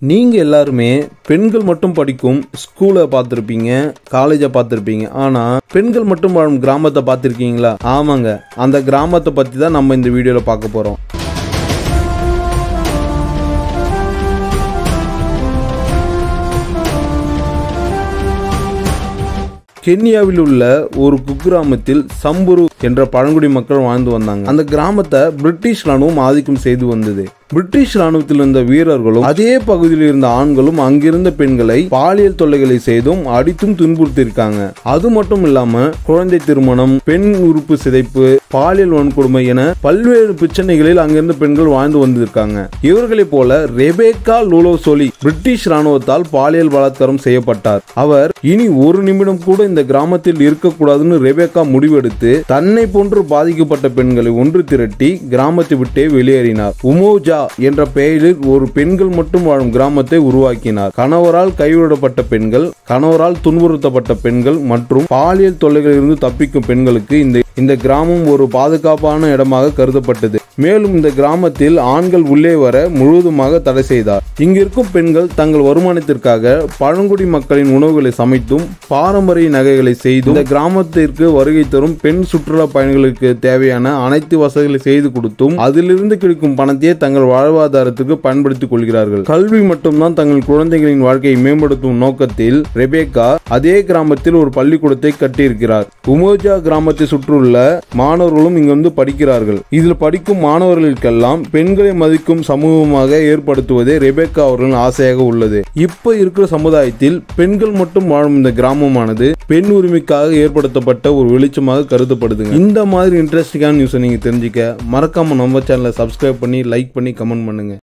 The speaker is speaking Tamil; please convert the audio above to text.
நீங்க எல்லாருமே பெண்கள் மட்டும் படிக்கும் ஸ்கூலை பார்த்துருப்பீங்க காலேஜை பார்த்துருப்பீங்க ஆனா பெண்கள் மட்டும் வாழும் கிராமத்தை பார்த்துருக்கீங்களா ஆமாங்க அந்த கிராமத்தை பத்தி தான் நம்ம இந்த வீடியோல பார்க்க போறோம் கென்யாவில் உள்ள ஒரு குக்கிராமத்தில் சம்புரு என்ற பழங்குடி மக்கள் வாழ்ந்து வந்தாங்க அந்த கிராமத்தை பிரிட்டிஷ் ராணுவம் ஆதிக்கம் செய்து வந்தது பிரிட்டிஷ் ராணுவத்தில் இருந்த வீரர்களும் அதே பகுதியில் இருந்த ஆண்களும் அங்கிருந்த பெண்களை பாலியல் தொல்லைகளை செய்தும் அடித்தும் துன்புறுத்தியிருக்காங்க அது மட்டும் இல்லாம குழந்தை திருமணம் பெண் உறுப்பு சிதைப்பு பாலியல் வன்கொடுமை என பல்வேறு பிரச்சனைகளில் அங்கிருந்த பெண்கள் வாழ்ந்து வந்திருக்காங்க இவர்களைப் போல ரெபேக்கா லூலோசோலி பிரிட்டிஷ் ராணுவத்தால் பாலியல் பலாத்காரம் செய்யப்பட்டார் அவர் இனி ஒரு நிமிடம் கூட இந்த கிராமத்தில் இருக்கக்கூடாதுன்னு ரெபேக்கா முடிவெடுத்து தன்னை போன்று பாதிக்கப்பட்ட பெண்களை ஒன்று திரட்டி கிராமத்தை விட்டே வெளியேறினார் உமோஜா என்ற பெயரில் ஒரு பெண்கள் மட்டும் வாழும் கிராமத்தை உருவாக்கினார் கணவரால் கைவிடப்பட்ட பெண்கள் கணவரால் துன்புறுத்தப்பட்ட பெண்கள் மற்றும் பாலியல் தொல்லைகளிலிருந்து தப்பிக்கும் பெண்களுக்கு இந்த இந்த கிராமம் ஒரு பாதுகாப்பான இடமாக கருதப்பட்டது மேலும் இந்த கிராமத்தில் ஆண்கள் உள்ளே வர முழுவதுமாக தடை செய்தார் இங்கிருக்கும் பெண்கள் தங்கள் வருமானத்திற்காக பழங்குடி மக்களின் உணவுகளை சமைத்தும் பாரம்பரிய நகைகளை செய்தும் இந்த கிராமத்திற்கு வருகை தரும் பெண் சுற்றுலா பயணிகளுக்கு தேவையான அனைத்து வசதிகளை செய்து கொடுத்தும் அதிலிருந்து கிடைக்கும் பணத்தையே தங்கள் வாழ்வாதாரத்துக்கு பயன்படுத்திக் கொள்கிறார்கள் கல்வி மட்டும்தான் தங்கள் குழந்தைகளின் வாழ்க்கையை மேம்படுத்தும் நோக்கத்தில் ரெபேக்கா அதே கிராமத்தில் ஒரு பள்ளிக்கூடத்தை கட்டியிருக்கிறார் உமோஜா கிராமத்தை சுற்றியுள்ள மாணவர்களும் இங்கு வந்து படிக்கிறார்கள் இதில் படிக்கும் மாணவர்களுக்கெல்லாம் பெண்களை மதிக்கும் சமூகமாக ஏற்படுத்துவதே ரெபேக்கா அவர்களின் ஆசையாக உள்ளது இப்ப இருக்கிற சமுதாயத்தில் பெண்கள் மட்டும் வாழும் இந்த கிராமமானது பெண் உரிமைக்காக ஏற்படுத்தப்பட்ட ஒரு வெளிச்சமாக கருதப்படுதுங்க இந்த மாதிரி இன்ட்ரெஸ்டிங்கான நியூஸை நீங்க தெரிஞ்சுக்க மறக்காம நம்ம சேனலை சப்ஸ்கிரைப் பண்ணி லைக் பண்ணி கமெண்ட் பண்ணுங்க